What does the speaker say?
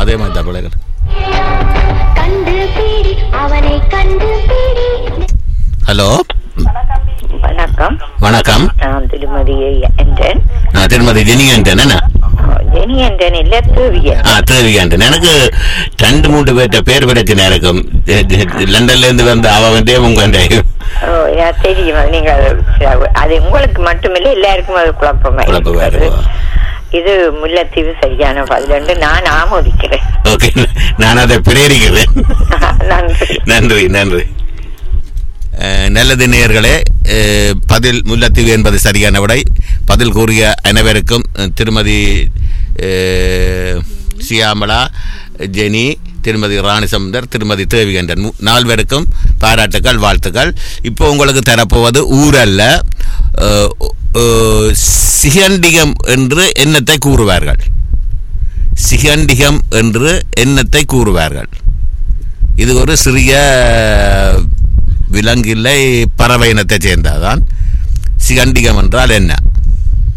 அதே மாதிரி தான் பிள்ளைகள் கண்டு பிடி அவனை கண்டு பிடி ஹலோ வணக்கம் வணக்கம் நான் திருமதி என்றேன் நான் திருமதி ஜெனிகண்டன் என்ன ஜெனி என்றேன் இல்ல தேவியன் ஆ தேவிகாண்டன் எனக்கு ரெண்டு மூன்று பேர்ட்ட பேர் பிரச்சனை இருக்கும் ஜெ- ஜெ- லண்டன்ல இருந்து வந்த அவன் உங்க ஓ, எனக்கு தெரியும் அது நீங்க அது- அது உங்களுக்கு மட்டுமில்லை எல்லாருக்கும் அது குழப்பமா குழப்பமா இருக்கிறது. இருக்கும். இது முல்லைத்தீவு சரியான பதில் என்று நான் ஆமோதிக்கிறேன் ஓகே நான் அதை பிரேரிக்கிறேன் நன்றி நன்றி நன்றி அஹ், நல்லது நேயர்களே அஹ், பதில் முல்லத்தீவு என்பது சரியான விடை பதில் கூறிய அனைவருக்கும் அஹ், திருமதி அஹ், சியாமளா ஜெனி திருமதி ராணிசமுந்தர் திருமதி தேவிகண்டன் மு- நால்வருக்கும் பாராட்டுக்கள் வாழ்த்துக்கள் இப்போ உங்களுக்கு தரப்போவது ஊரல்ல அஹ், அஹ், சிகண்டிகம் என்று எண்ணத்தை கூறுவார்கள் சிகண்டிகம் என்று எண்ணத்தை கூறுவார்கள் இது ஒரு சிறிய விலங்கில்லை பறவை இனத்தைச் சேர்ந்ததுதான் சிகண்டிகம் என்றால் என்ன